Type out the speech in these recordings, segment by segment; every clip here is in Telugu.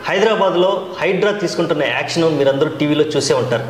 హైదరాబాద్లో హైడ్రా తీసుకుంటున్న యాక్షన్ మీరందరూ టీవీలో చూసే ఉంటారు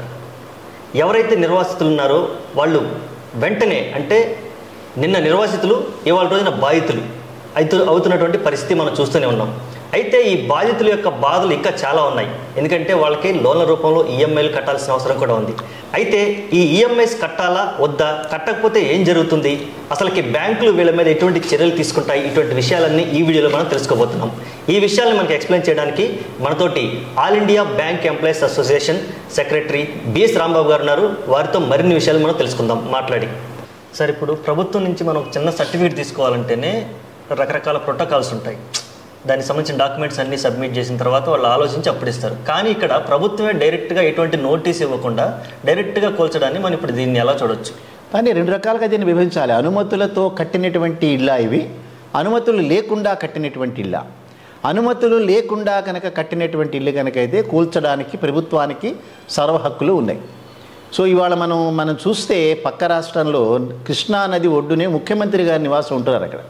ఎవరైతే నిర్వాసితులు ఉన్నారో వాళ్ళు వెంటనే అంటే నిన్న నిర్వాసితులు ఇవాళ రోజున బాధితులు అయితే అవుతున్నటువంటి పరిస్థితి మనం చూస్తూనే ఉన్నాం అయితే ఈ బాధితుల యొక్క బాధలు ఇంకా చాలా ఉన్నాయి ఎందుకంటే వాళ్ళకి లోన్ల రూపంలో ఈఎంఐలు కట్టాల్సిన అవసరం కూడా ఉంది అయితే ఈ ఈఎంఐస్ కట్టాలా వద్దా కట్టకపోతే ఏం జరుగుతుంది అసలుకి బ్యాంకులు వీళ్ళ మీద ఎటువంటి చర్యలు తీసుకుంటాయి ఇటువంటి విషయాలన్నీ ఈ వీడియోలో మనం తెలుసుకోబోతున్నాం ఈ విషయాలను మనకి ఎక్స్ప్లెయిన్ చేయడానికి మనతోటి all India bank employees association secretary B S Rambabu garu ఉన్నారు వారితో మరిన్ని విషయాలు మనం తెలుసుకుందాం మాట్లాడి సార్ ఇప్పుడు ప్రభుత్వం నుంచి మనం ఒక చిన్న సర్టిఫికేట్ తీసుకోవాలంటేనే రకరకాల ప్రోటోకాల్స్ ఉంటాయి దానికి సంబంధించిన డాక్యుమెంట్స్ అన్ని సబ్మిట్ చేసిన తర్వాత వాళ్ళు ఆలోచించి అప్పుడు ఇస్తారు కానీ ఇక్కడ ప్రభుత్వమే డైరెక్ట్గా ఎటువంటి నోటీస్ ఇవ్వకుండా డైరెక్ట్గా కోల్చడాన్ని మనం ఇప్పుడు దీన్ని ఎలా చూడొచ్చు కానీ రెండు రకాలుగా దీన్ని విభజించాలి అనుమతులతో కట్టినటువంటి ఇళ్ళ ఇవి అనుమతులు లేకుండా కట్టినటువంటి ఇళ్ళ అనుమతులు లేకుండా కనుక కట్టినటువంటి ఇల్లు కనుక అయితే కూల్చడానికి ప్రభుత్వానికి సర్వ హక్కులు ఉన్నాయి సో ఇవాళ మనం మనం చూస్తే పక్క రాష్ట్రంలో కృష్ణా నది ఒడ్డునే ముఖ్యమంత్రి గారి నివాసం ఉంటున్నారు అక్కడ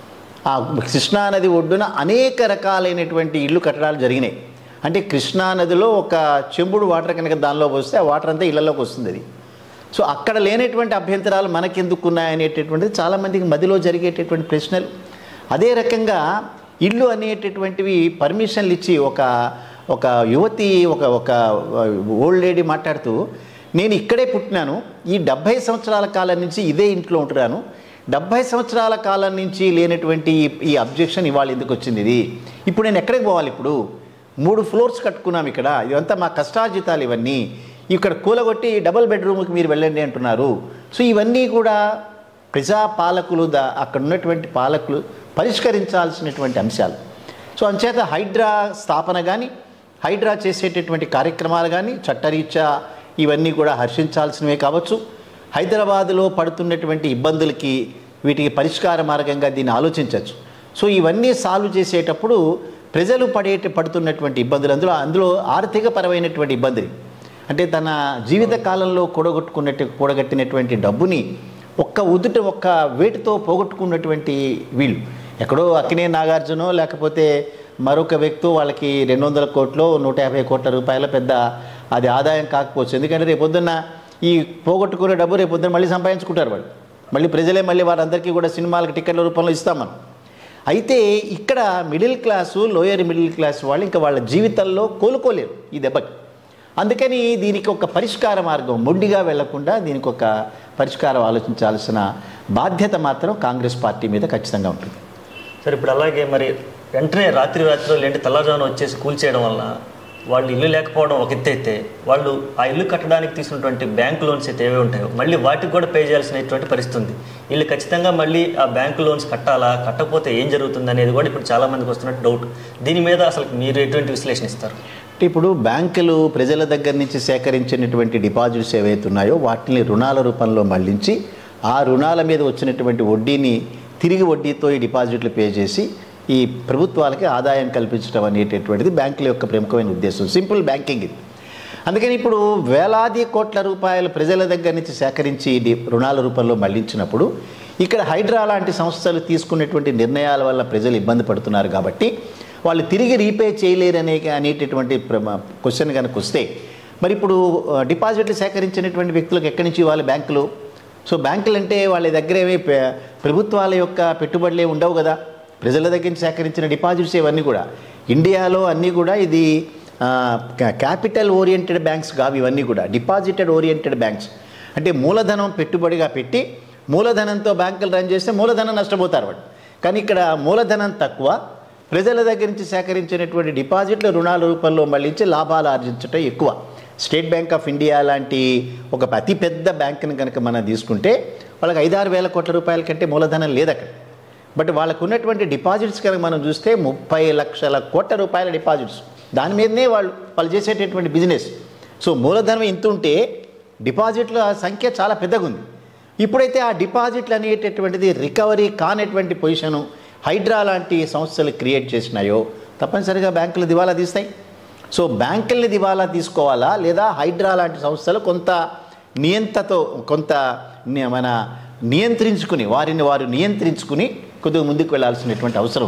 ఆ కృష్ణా నది ఒడ్డున అనేక రకాలైనటువంటి ఇళ్ళు కట్టడాలు జరిగినాయి అంటే కృష్ణా నదిలో ఒక చెంబుడు వాటర్ కనుక దానిలో పోస్తే ఆ వాటర్ అంతా ఇళ్లలోకి వస్తుంది అది సో అక్కడ లేనటువంటి అభ్యంతరాలు మనకెందుకు ఉన్నాయనేటటువంటిది చాలామందికి మదిలో జరిగేటటువంటి ప్రశ్నలు అదే రకంగా ఇల్లు అనేటటువంటివి పర్మిషన్లు ఇచ్చి ఒక ఒక యువతి ఒక ఒక ఓల్డ్ లేడీ మాట్లాడుతూ నేను ఇక్కడే పుట్టినాను ఈ డెబ్భై సంవత్సరాల కాలం నుంచి ఇదే ఇంట్లో ఉంటున్నాను డెబ్భై సంవత్సరాల కాలం నుంచి లేనటువంటి ఈ- ఈ అబ్జెక్షన్ ఇవాళ ఎందుకు వచ్చింది ఇది ఇప్పుడు నేను ఎక్కడికి పోవాలి ఇప్పుడు మూడు ఫ్లోర్స్ కట్టుకున్నాం ఇక్కడ ఇదంతా మా కష్టార్జితాలు ఇవన్నీ ఇక్కడ కూలగొట్టి డబుల్ బెడ్రూమ్కి మీరు వెళ్ళండి అంటున్నారు సో ఇవన్నీ కూడా ప్రజా పాలకులు దా అక్కడ ఉన్నటువంటి పాలకులు పరిష్కరించాల్సినటువంటి అంశాలు సో అంచేత హైడ్రా స్థాపన కానీ హైడ్రా చేసేటటువంటి కార్యక్రమాలు కానీ చట్టరీత్యా ఇవన్నీ కూడా హర్షించాల్సినవే కావచ్చు హైదరాబాదులో పడుతున్నటువంటి ఇబ్బందులకి వీటికి పరిష్కార మార్గంగా దీన్ని ఆలోచించవచ్చు సో ఇవన్నీ సాల్వ్ చేసేటప్పుడు ప్రజలు పడే పడుతున్నటువంటి ఇబ్బందులు అందులో అందులో ఆర్థిక పరమైనటువంటి ఇబ్బందులు అంటే తన జీవిత కాలంలో కూడగొట్టుకున్నట్టు కూడగట్టినటువంటి డబ్బుని ఒక్క ఉదుట ఒక్క వేటితో పోగొట్టుకున్నటువంటి వీళ్ళు ఎక్కడో అక్కినే నాగార్జునో లేకపోతే మరొక వ్యక్తి వాళ్ళకి రెండు వందల కోట్లు నూట యాభై కోట్ల రూపాయల పెద్ద అది ఆదాయం కాకపోవచ్చు ఎందుకంటే రేపొద్దున్న ఈ పోగొట్టుకునే డబ్బు రేపొద్దున మళ్ళీ సంపాదించుకుంటారు వాళ్ళు మళ్ళీ ప్రజలే మళ్ళీ వారందరికీ కూడా సినిమాలకు టికెట్ల రూపంలో ఇస్తాం మనం అయితే ఇక్కడ middle class lower middle class వాళ్ళు ఇంకా వాళ్ళ జీవితాల్లో కోలుకోలేరు ఈ దెబ్బకి అందుకని దీనికి ఒక పరిష్కార మార్గం మొండిగా వెళ్లకుండా దీనికి ఒక పరిష్కారం ఆలోచించాల్సిన బాధ్యత మాత్రం కాంగ్రెస్ పార్టీ మీద ఖచ్చితంగా ఉంటుంది సార్ ఇప్పుడు అలాగే మరి వెంటనే రాత్రి రాత్రి లేంటి తెల్లవారుజామున వచ్చేసి కూల్చేయడం వల్ల వాళ్ళు ఇల్లు లేకపోవడం ఒక ఎత్తు అయితే వాళ్ళు ఆ ఇల్లు కట్టడానికి తీసుకున్నటువంటి బ్యాంక్ లోన్స్ అయితే ఏవే ఉంటాయో మళ్ళీ వాటికి కూడా పే చేయాల్సినటువంటి పరిస్థితి ఉంది వీళ్ళు ఖచ్చితంగా మళ్ళీ ఆ బ్యాంక్ లోన్స్ కట్టాలా కట్టకపోతే ఏం జరుగుతుంది అనేది కూడా ఇప్పుడు చాలా మందికి వస్తున్నట్టు డౌట్ దీని మీద అసలు మీరు ఎటువంటి విశ్లేషణ ఇస్తారు అంటే ఇప్పుడు బ్యాంకులు ప్రజల దగ్గర నుంచి సేకరించినటువంటి డిపాజిట్స్ ఏవైతే ఉన్నాయో వాటిని రుణాల రూపంలో మళ్లించి ఆ రుణాల మీద వచ్చినటువంటి వడ్డీని తిరిగి వడ్డీతో ఈ డిపాజిట్లు పే చేసి ఈ ప్రభుత్వాలకి ఆదాయం కల్పించడం అనేటటువంటిది బ్యాంకుల యొక్క ప్రముఖమైన ఉద్దేశం సింపుల్ బ్యాంకింగ్ ఇది అందుకని ఇప్పుడు వేలాది కోట్ల రూపాయలు ప్రజల దగ్గర నుంచి సేకరించి డి- రుణాల రూపంలో మళ్లించినప్పుడు ఇక్కడ హైడ్రా లాంటి సంస్థలు తీసుకునేటువంటి నిర్ణయాల వల్ల ప్రజలు ఇబ్బంది పడుతున్నారు కాబట్టి వాళ్ళు తిరిగి రీపే చేయలేరనే అనేటటువంటి క్వశ్చన్ కనుక వస్తే మరి ఇప్పుడు ఆ, డిపాజిట్లు సేకరించినటువంటి వ్యక్తులకు ఎక్కడి నుంచి ఇవ్వాలి బ్యాంకులు సో బ్యాంకులు అంటే వాళ్ళ దగ్గర ఏమీ పె- ప్రభుత్వాల యొక్క పెట్టుబడులే ఉండవు కదా ప్రజల దగ్గర నుంచి సేకరించిన డిపాజిట్స్ ఇవన్నీ కూడా ఇండియాలో అన్నీ కూడా ఇది ఆ, క్యా- క్యాపిటల్ ఓరియంటెడ్ బ్యాంక్స్ కావు ఇవన్నీ కూడా డిపాజిటెడ్ ఓరియంటెడ్ బ్యాంక్స్ అంటే మూలధనం పెట్టుబడిగా పెట్టి మూలధనంతో బ్యాంకులు రన్ చేస్తే మూలధనం నష్టపోతారు వాడు కానీ ఇక్కడ మూలధనం తక్కువ ప్రజల దగ్గర నుంచి సేకరించినటువంటి డిపాజిట్ల రుణాల రూపంలో మళ్ళించి లాభాలు ఆర్జించటం ఎక్కువ స్టేట్ బ్యాంక్ ఆఫ్ ఇండియా లాంటి ఒక అతి పెద్ద బ్యాంకుని కనుక మనం తీసుకుంటే వాళ్ళకి ఐదారు వేల కోట్ల రూపాయల కంటే మూలధనం లేదు అక్కడ బట్ వాళ్ళకు ఉన్నటువంటి డిపాజిట్స్ కనుక మనం చూస్తే ముప్పై లక్షల కోట్ల రూపాయల డిపాజిట్స్ దాని మీదనే వాళ్ళు వాళ్ళు చేసేటటువంటి బిజినెస్ సో మూలధనం ఎంత ఉంటే డిపాజిట్ల సంఖ్య చాలా పెద్దగా ఉంది ఇప్పుడైతే ఆ డిపాజిట్లు అనేటటువంటిది రికవరీ కానటువంటి పొజిషను హైడ్రా లాంటి సంస్థలు క్రియేట్ చేసినాయో తప్పనిసరిగా బ్యాంకులు దివాలా తీస్తాయి సో బ్యాంకుల్ని దివాలా తీసుకోవాలా లేదా హైడ్రా లాంటి సంస్థలు కొంత నియంతతో కొంత ని- మన నియంత్రించుకుని వారిని వారు నియంత్రించుకుని కొద్దిగా ముందుకు వెళ్ళాల్సినటువంటి అవసరం ఉంది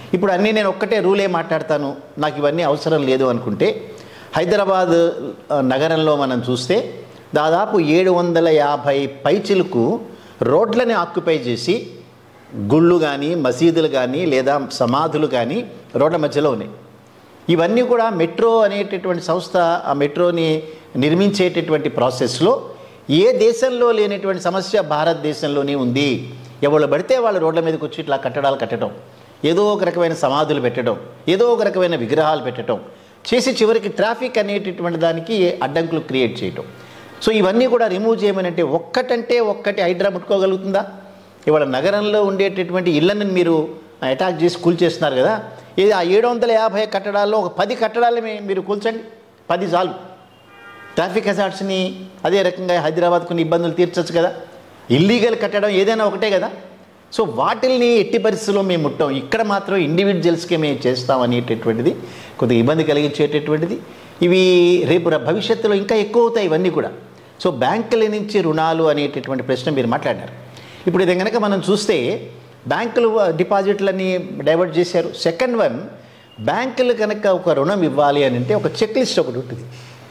ఇప్పుడు అన్నీ నేను ఒక్కటే రూలే మాట్లాడతాను నాకు ఇవన్నీ అవసరం లేదు అనుకుంటే హైదరాబాద్ ఆ, నగరంలో మనం చూస్తే దాదాపు ఏడు వందల యాభై పైచిలకు రోడ్లని ఆక్యుపై చేసి గుళ్ళు కానీ మసీదులు కానీ లేదా సమాధులు కానీ రోడ్ల మధ్యలో ఉన్నాయి ఇవన్నీ కూడా మెట్రో అనేటటువంటి సంస్థ ఆ మెట్రోని నిర్మించేటటువంటి ప్రాసెస్లో ఏ దేశంలో లేనటువంటి సమస్య భారతదేశంలోనే ఉంది ఎవరు పడితే వాళ్ళు రోడ్ల మీదకి వచ్చి ఇట్లా కట్టడాలు కట్టడం ఏదో ఒక రకమైన సమాధులు పెట్టడం ఏదో ఒక రకమైన విగ్రహాలు పెట్టడం చేసి చివరికి ట్రాఫిక్ అనేటటువంటి దానికి అడ్డంకులు క్రియేట్ చేయటం సో ఇవన్నీ కూడా రిమూవ్ చేయమని అంటే ఒక్కటంటే ఒక్కటి హైడ్రా ముట్టుకోగలుగుతుందా ఇవాళ నగరంలో ఉండేటటువంటి ఇళ్లను మీరు అటాక్ చేసి కూల్చేస్తున్నారు కదా ఇది ఆ ఏడు వందల యాభై కట్టడాల్లో ఒక పది కట్టడాలు మీ- మీరు కూల్చండి పది చాలు ట్రాఫిక్ హెజార్ట్స్ని అదే రకంగా హైదరాబాద్ కొన్ని ఇబ్బందులు తీర్చొచ్చు కదా ఇల్లీగల్ కట్టడం ఏదైనా ఒకటే కదా సో వాటిల్ని ఎట్టి పరిస్థితుల్లో మేము ముట్టాం ఇక్కడ మాత్రం ఇండివిజువల్స్కే మేము చేస్తాం అనేటటువంటిది కొద్దిగా ఇబ్బంది కలిగించేటటువంటిది ఇవి రేపు ర- భవిష్యత్తులో ఇంకా ఎక్కువ అవుతాయి ఇవన్నీ కూడా సో బ్యాంకుల నుంచి రుణాలు అనేటటువంటి ప్రశ్న మీరు మాట్లాడారు ఇప్పుడు ఇది కనుక మనం చూస్తే బ్యాంకులు డిపాజిట్లని డైవర్ట్ చేశారు సెకండ్ వన్ బ్యాంకులు కనుక ఒక రుణం ఇవ్వాలి అని అంటే ఒక చెక్ లిస్ట్ ఒకటి ఉంటుంది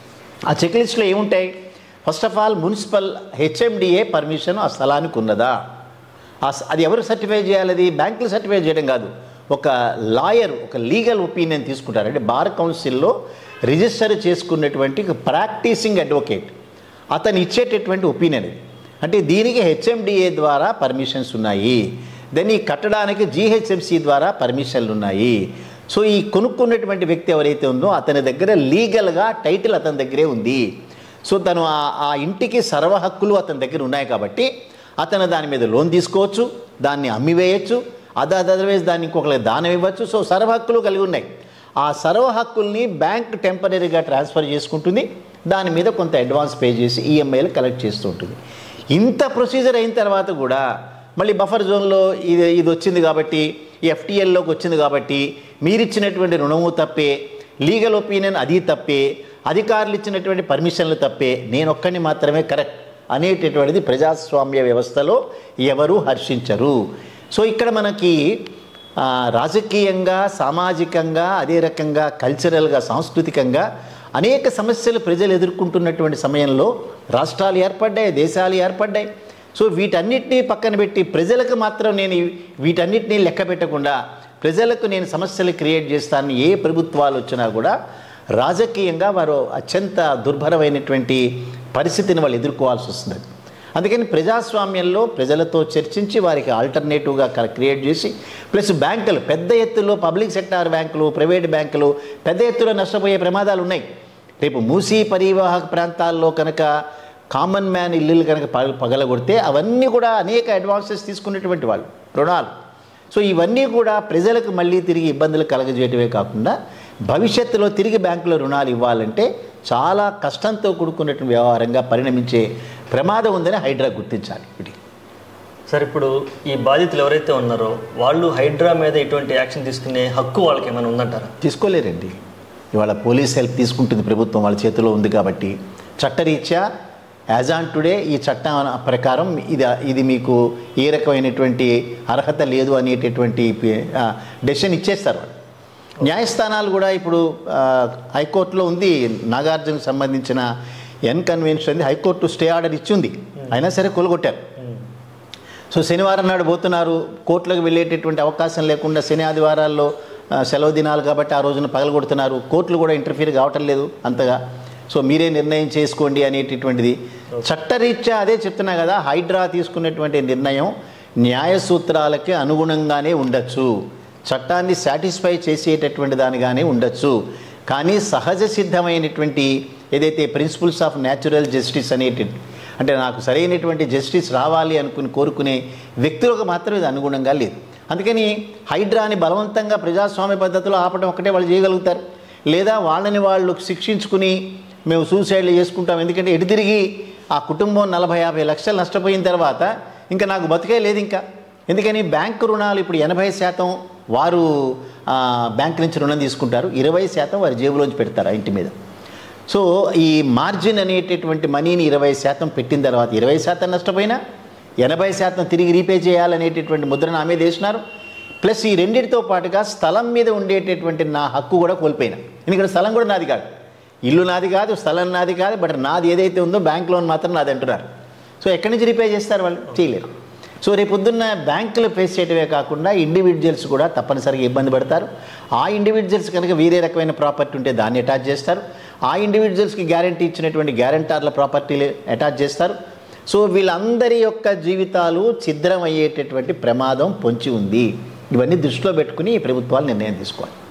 ఆ చెక్ లిస్ట్లో ఏముంటాయి first of all municipal HMDA permission ఆ స్థలానికి ఉన్నదా ఆ స- అది ఎవరు సర్టిఫై చేయాలి అది బ్యాంకులు సర్టిఫై చేయడం కాదు ఒక లాయర్ ఒక లీగల్ ఒపీనియన్ తీసుకుంటారు అంటే బార్ కౌన్సిల్లో రిజిస్టర్ చేసుకున్నటువంటి ఒక ప్రాక్టీసింగ్ అడ్వకేట్ అతను ఇచ్చేటటువంటి ఒపీనియన్ ఇది అంటే దీనికి హెచ్ఎండిఏ ద్వారా పర్మిషన్స్ ఉన్నాయి దెన్ ఈ కట్టడానికి జీహెచ్ఎంసి ద్వారా పర్మిషన్లు ఉన్నాయి సో ఈ కొనుక్కున్నటువంటి వ్యక్తి ఎవరైతే ఉందో అతని దగ్గర లీగల్గా టైటిల్ అతని దగ్గరే ఉంది సో తను ఆ ఆ ఇంటికి సర్వ హక్కులు అతని దగ్గర ఉన్నాయి కాబట్టి అతను దాని మీద లోన్ తీసుకోవచ్చు దాన్ని అమ్మివేయచ్చు అద అదర్వైజ్ దాన్ని ఇంకొకరికి దానం ఇవ్వచ్చు సో సర్వ హక్కులు కలిగి ఉన్నాయి ఆ సర్వ హక్కుల్ని బ్యాంక్ టెంపరీగా ట్రాన్స్ఫర్ చేసుకుంటుంది దాని మీద కొంత అడ్వాన్స్ పే చేసి ఈఎంఐలు కలెక్ట్ చేస్తూ ఉంటుంది ఇంత ప్రొసీజర్ అయిన తర్వాత కూడా మళ్ళీ బఫర్ జోన్లో ఇది ఇది వచ్చింది కాబట్టి ఎఫ్టీఎల్లోకి వచ్చింది కాబట్టి మీరిచ్చినటువంటి రుణము తప్పే లీగల్ ఒపీనియన్ అది తప్పే అధికారులు ఇచ్చినటువంటి పర్మిషన్లు తప్పే నేను ఒక్కడిని మాత్రమే కరెక్ట్ అనేటటువంటిది ప్రజాస్వామ్య వ్యవస్థలో ఎవరు హర్షించరు సో ఇక్కడ మనకి ఆ, రాజకీయంగా సామాజికంగా అదే రకంగా కల్చరల్గా సాంస్కృతికంగా అనేక సమస్యలు ప్రజలు ఎదుర్కొంటున్నటువంటి సమయంలో రాష్ట్రాలు ఏర్పడ్డాయి దేశాలు ఏర్పడ్డాయి సో వీటన్నిటినీ పక్కన పెట్టి ప్రజలకు మాత్రం నేను ఈ- వీటన్నిటినీ లెక్క పెట్టకుండా ప్రజలకు నేను సమస్యలు క్రియేట్ చేస్తానని ఏ ప్రభుత్వాలు వచ్చినా కూడా రాజకీయంగా వారు అత్యంత దుర్భరమైనటువంటి పరిస్థితిని వాళ్ళు ఎదుర్కోవాల్సి వస్తుంది అందుకని ప్రజాస్వామ్యంలో ప్రజలతో చర్చించి వారికి ఆల్టర్నేటివ్గా క్రియేట్ చేసి ప్లస్ బ్యాంకులు పెద్ద ఎత్తులో పబ్లిక్ సెక్టార్ బ్యాంకులు ప్రైవేట్ బ్యాంకులు పెద్ద ఎత్తులో నష్టపోయే ప్రమాదాలు ఉన్నాయి రేపు మూసీ పరివాహక ప్రాంతాల్లో కనుక కామన్ మ్యాన్ ఇల్లులు కనుక పగ పగలగొడితే అవన్నీ కూడా అనేక అడ్వాన్సెస్ తీసుకున్నటువంటి వాళ్ళు రుణాలు సో ఇవన్నీ కూడా ప్రజలకు మళ్ళీ తిరిగి ఇబ్బందులు కలగజేయటమే కాకుండా భవిష్యత్తులో తిరిగి బ్యాంకులో రుణాలు ఇవ్వాలంటే చాలా కష్టంతో కూడుకున్నటువంటి వ్యవహారంగా పరిణమించే ప్రమాదం ఉందని హైడ్రా గుర్తించాలి ఇది సార్ ఇప్పుడు ఈ బాధితులు ఎవరైతే ఉన్నారో వాళ్ళు హైడ్రా మీద ఇటువంటి యాక్షన్ తీసుకునే హక్కు వాళ్ళకి ఏమైనా ఉందంటారా తీసుకోలేరండి ఇవాళ పోలీస్ హెల్ప్ తీసుకుంటుంది ప్రభుత్వం వాళ్ళ చేతిలో ఉంది కాబట్టి చట్టరీత్యా యాజ్ ఆన్ టుడే ఈ చట్టం ప్రకారం ఇది ఇది మీకు ఏ రకమైనటువంటి అర్హత లేదు అనేటటువంటి డెసిషన్ ఇచ్చేస్తారు వాళ్ళు న్యాయస్థానాలు కూడా ఇప్పుడు ఆ, హైకోర్టులో ఉంది నాగార్జునకు సంబంధించిన ఎన్ కన్వెన్షన్ ఉంది హైకోర్టు స్టే ఆర్డర్ ఇచ్చింది అయినా సరే కొలగొట్టారు సో శనివారం నాడు పోతున్నారు కోర్టులకు వెళ్ళేటటువంటి అవకాశం లేకుండా శని ఆదివారాల్లో ఆ, సెలవు దినాలు కాబట్టి ఆ రోజున పగలగొడుతున్నారు కోర్టులు కూడా ఇంటర్ఫీర్ కావటం లేదు అంతగా సో మీరే నిర్ణయం చేసుకోండి అనేటటువంటిది చట్టరీత్యా అదే చెప్తున్నా కదా హైడ్రా తీసుకున్నటువంటి నిర్ణయం న్యాయ సూత్రాలకి అనుగుణంగానే ఉండొచ్చు చట్టాన్ని సాటిస్ఫై చేసేటటువంటి దానిగానే ఉండొచ్చు కానీ సహజ సిద్ధమైనటువంటి ఏదైతే ప్రిన్సిపల్స్ ఆఫ్ న్యాచురల్ జస్టిస్ అనేటి అంటే నాకు సరైనటువంటి జస్టిస్ రావాలి అనుకుని కోరుకునే వ్యక్తులకు మాత్రం ఇది అనుగుణంగా లేదు అందుకని హైడ్రాని బలవంతంగా ప్రజాస్వామ్య పద్ధతిలో ఆపడం ఒకటే వాళ్ళు చేయగలుగుతారు లేదా వాళ్ళని వాళ్ళు శిక్షించుకుని మేము సూసైడ్లు చేసుకుంటాం ఎందుకంటే ఎటు తిరిగి ఆ కుటుంబం నలభై యాభై లక్షలు నష్టపోయిన తర్వాత ఇంకా నాకు బతికే లేదు ఇంకా ఎందుకని బ్యాంకు రుణాలు ఇప్పుడు ఎనభై శాతం వారు ఆ, బ్యాంక్ నుంచి రుణం తీసుకుంటారు ఇరవై శాతం వారి జేబులోంచి పెడతారు ఆ ఇంటి మీద సో ఈ మార్జిన్ అనేటటువంటి మనీని ఇరవై శాతం పెట్టిన తర్వాత ఇరవై శాతం నష్టపోయినా ఎనభై శాతం తిరిగి రీపే చేయాలనేటటువంటి ముద్రను ఆమె వేసినారు ప్లస్ ఈ రెండింటితో పాటుగా స్థలం మీద ఉండేటటువంటి నా హక్కు కూడా కోల్పోయినా ఎందుకంటే స్థలం కూడా నాది కాదు ఇల్లు నాది కాదు స్థలం నాది కాదు బట్ నాది ఏదైతే ఉందో బ్యాంక్ లోన్ మాత్రం నాది అంటున్నారు సో ఎక్కడి నుంచి రిపే చేస్తారు వాళ్ళు చేయలేరు సో రేపు పొద్దున్న బ్యాంకులు ఫేస్ చేయడమే కాకుండా ఇండివిజువల్స్ కూడా తప్పనిసరిగా ఇబ్బంది పడతారు ఆ ఇండివిజువల్స్ కనుక వేరే రకమైన ప్రాపర్టీ ఉంటే దాన్ని అటాచ్ చేస్తారు ఆ ఇండివిజువల్స్కి గ్యారంటీ ఇచ్చినటువంటి గ్యారంటార్ల ప్రాపర్టీలు అటాచ్ చేస్తారు సో వీళ్ళందరి యొక్క జీవితాలు ఛిద్రం అయ్యేటటువంటి ప్రమాదం పొంచి ఉంది ఇవన్నీ దృష్టిలో పెట్టుకుని ఈ ప్రభుత్వాలు నిర్ణయం తీసుకోవాలి